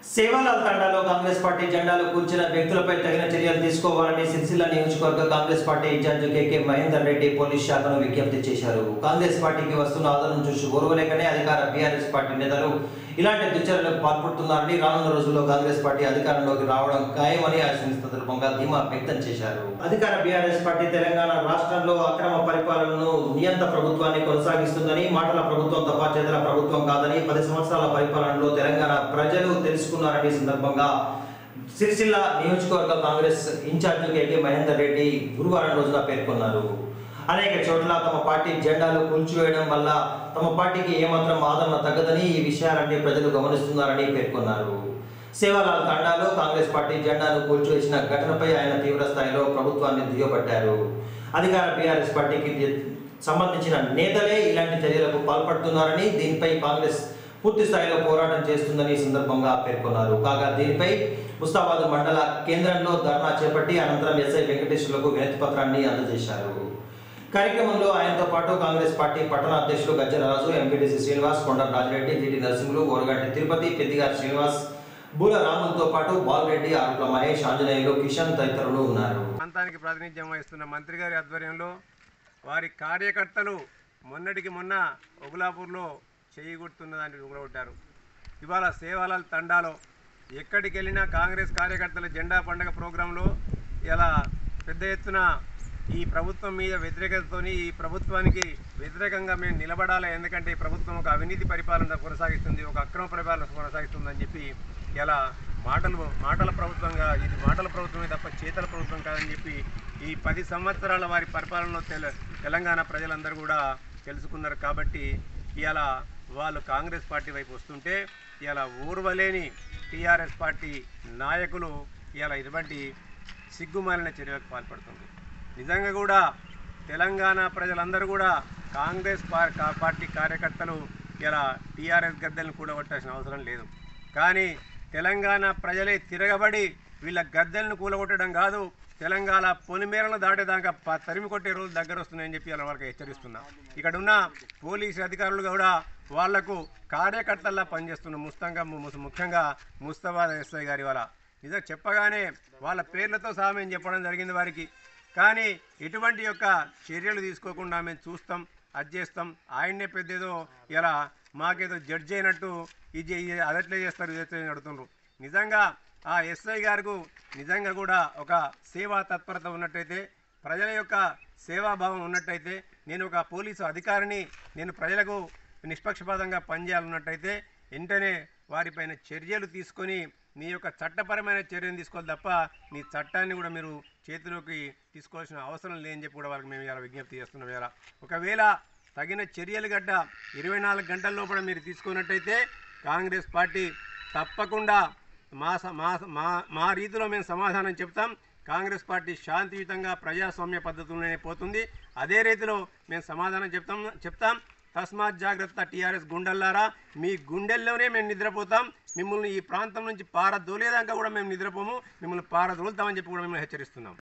సేవాలాల్ తండాలో కాంగ్రెస్ పార్టీ జెండాలు కూర్చిన వ్యక్తులపై తగిన చర్యలు తీసుకోవాలని సిరిసిల్ల నియోజకవర్గ Congress party incharge KK Mahender Reddy police శాఖను విజ్ఞప్తి చేశారు కాంగ్రెస్ పార్టీకి వస్తున్న ఆదరణ చూసి ఓర్వలేకనే అధికార బీఆర్ఎస్ పార్టీ నేతలు ఇలాంటి దుశ్చర్యలకు పాల్పడుతున్నారని రానున్న రోజుల్లో కాంగ్రెస్ పార్టీ అధికారంలోకి రావడం ఖాయమని ఆ సందర్భంగా ధీమా వ్యక్తం చేశారు అధికార బీఆర్ఎస్ పార్టీ తెలంగాణ రాష్ట్రంలో అక్రమ పరిపాలనను నియంత ప్రభుత్వాన్ని కొనసాగిస్తుందని మాటల ప్రభుత్వం తప్ప చేతల ప్రభుత్వం కాదని పది సంవత్సరాల పరిపాలనలో తెలంగాణ ప్రజలు తెలుసుకున్నారని ఈ సందర్భంగా సిరిసిల్ల నియోజకవర్గ కాంగ్రెస్ ఇన్ఛార్జ్ కేకే మహేందర్ రెడ్డి గురువారం రోజున పేర్కొన్నారు అనేక చోట్ల తమ పార్టీ జెండాలు కూల్చివేయడం వల్ల తమ పార్టీకి ఏమాత్రం ఆదరణ తగ్గదని ఈ విషయాలన్నీ ప్రజలు గమనిస్తున్నారని పేర్కొన్నారు సేవాలాల్ తండాలో కాంగ్రెస్ పార్టీ జెండాను కూల్చివేసిన ఘటనపై ఆయన తీవ్ర స్థాయిలో ప్రభుత్వాన్ని దుయ్యబట్టారు అధికార బీఆర్ఎస్ పార్టీకి ది- సంబంధించిన నేతలే ఇలాంటి చర్యలకు పాల్పడుతున్నారని దీనిపై కాంగ్రెస్ పూర్తి స్థాయిలో పోరాటం చేస్తుందని ఈ సందర్భంగా పేర్కొన్నారు కాగా దీనిపై ముస్తాబాద్ మండల కేంద్రంలో ధర్నా చేపట్టి అనంతరం ఎస్ఐ వెంకటేశ్వర్లకు వినతి పత్రాన్ని అందజేశారు కార్యక్రమంలో ఆయనతో పాటు కాంగ్రెస్ పార్టీ పట్టణ అధ్యక్షులు గజ్జలరాజు ఎంపీటీసీ శ్రీనివాస్ కొండ రాజిరెడ్డి జిటి నరసింహులు ఓరగంటి తిరుపతి పెద్దిగారి శ్రీనివాస్ బూల రాములతో పాటు బాలరెడ్డి ఆరుట్ల మహేష్ ఆంజనేయులు కిషన్ తదితరులు ఉన్నారు ప్రాంతానికి ప్రాతినిధ్యం వహిస్తున్న మంత్రి గారి ఆధ్వర్యంలో వారి కార్యకర్తలు మొన్నటికి మొన్న ఒగులాపూర్లో చేయి గుర్తున్న దాన్ని ఉగులగొట్టారు ఇవాళ సేవాలాల్ తండాలో ఎక్కడికి వెళ్ళినా కాంగ్రెస్ కార్యకర్తల జెండా పండుగ ప్రోగ్రాంలో ఇలా పెద్ద ఎత్తున ఈ ప్రభుత్వం మీద వ్యతిరేకతతోని ఈ ప్రభుత్వానికి వ్యతిరేకంగా మేము నిలబడాలి ఎందుకంటే ఈ ప్రభుత్వం ఒక అవినీతి పరిపాలన కొనసాగిస్తుంది ఒక అక్రమ పరిపాలన కొనసాగిస్తుందని చెప్పి ఇలా మాటలు మాటల ప్రభుత్వంగా ఇది మాటల ప్రభుత్వమే తప్ప చేతల ప్రభుత్వం కాదని చెప్పి ఈ పది సంవత్సరాల వారి పరిపాలనలో తెల తెలంగాణ ప్రజలందరూ కూడా తెలుసుకున్నారు కాబట్టి ఇవాళ వాళ్ళు కాంగ్రెస్ పార్టీ వైపు వస్తుంటే ఇవాళ ఊర్వలేని టీఆర్ఎస్ పార్టీ నాయకులు ఇవాళ ఇటువంటి సిగ్గుమాలిన చర్యలకు పాల్పడుతుంది నిజంగా కూడా తెలంగాణ ప్రజలందరూ కూడా కాంగ్రెస్ పా- కా- పార్టీ కార్యకర్తలు ఇలా టీఆర్ఎస్ గద్దెలను కూడగొట్టాల్సిన అవసరం లేదు కానీ తెలంగాణ ప్రజలే తిరగబడి వీళ్ళ గద్దెలను కూలగొట్టడం కాదు తెలంగాణ పొలిమేరలను దాటేదాకా ప- తరిమి కొట్టే రోజు దగ్గర వస్తున్నాయని చెప్పి అలా వాళ్ళకి హెచ్చరిస్తున్నా ఇక్కడ ఉన్న పోలీసు అధికారులు కూడా వాళ్లకు కార్యకర్తల్లా పనిచేస్తున్న ముస్తంగా ము- ముఖ్యంగా ముస్తాబాద్ ఎస్ఐ గారి వాళ్ళ నిజం చెప్పగానే వాళ్ళ పేర్లతో సహా మేము చెప్పడం జరిగింది వారికి కానీ ఎటువంటి యొక్క చర్యలు తీసుకోకుండా మేము చూస్తాం అది చేస్తాం ఆయన్నే పెద్దేదో ఇలా మాకేదో జడ్జ్ అయినట్టు ఇది ఇది అదట్లే చేస్తారు ఇదట్లే అడుగుతున్నారు నిజంగా ఆ ఎస్ఐ గారికి నిజంగా కూడా ఒక సేవా తత్పరత ఉన్నట్టయితే ప్రజల యొక్క సేవాభావం ఉన్నట్టయితే నేను ఒక పోలీసు అధికారిని నేను ప్రజలకు నిష్పక్షపాతంగా పనిచేయాలన్నట్టయితే వెంటనే వారిపైన చర్యలు తీసుకొని మీ యొక్క చట్టపరమైన చర్యను తీసుకోవాలి తప్ప మీ చట్టాన్ని కూడా మీరు చేతిలోకి తీసుకోవాల్సిన అవసరం లేదని చెప్పి కూడా వాళ్ళకి మేము ఇలా విజ్ఞప్తి చేస్తున్నాం ఇలా ఒకవేళ తగిన చర్యలు గడ్డ ఇరవై నాలుగు గంటల లోపల మీరు తీసుకున్నట్టయితే కాంగ్రెస్ పార్టీ తప్పకుండా మా స- మా మా మా రీతిలో మేము సమాధానం చెప్తాం కాంగ్రెస్ పార్టీ శాంతియుతంగా ప్రజాస్వామ్య పద్ధతిలోనే పోతుంది అదే రీతిలో మేము సమాధానం చెప్తాం చెప్తాం తస్మాత్ జాగ్రత్త టీఆర్ఎస్ గుండెల్లారా మీ గుండెల్లోనే మేము నిద్రపోతాం మిమ్మల్ని ఈ ప్రాంతం నుంచి పారదోలేదాకా కూడా మేము నిద్రపోము మిమ్మల్ని పారదోలుతామని చెప్పి కూడా మేము హెచ్చరిస్తున్నాం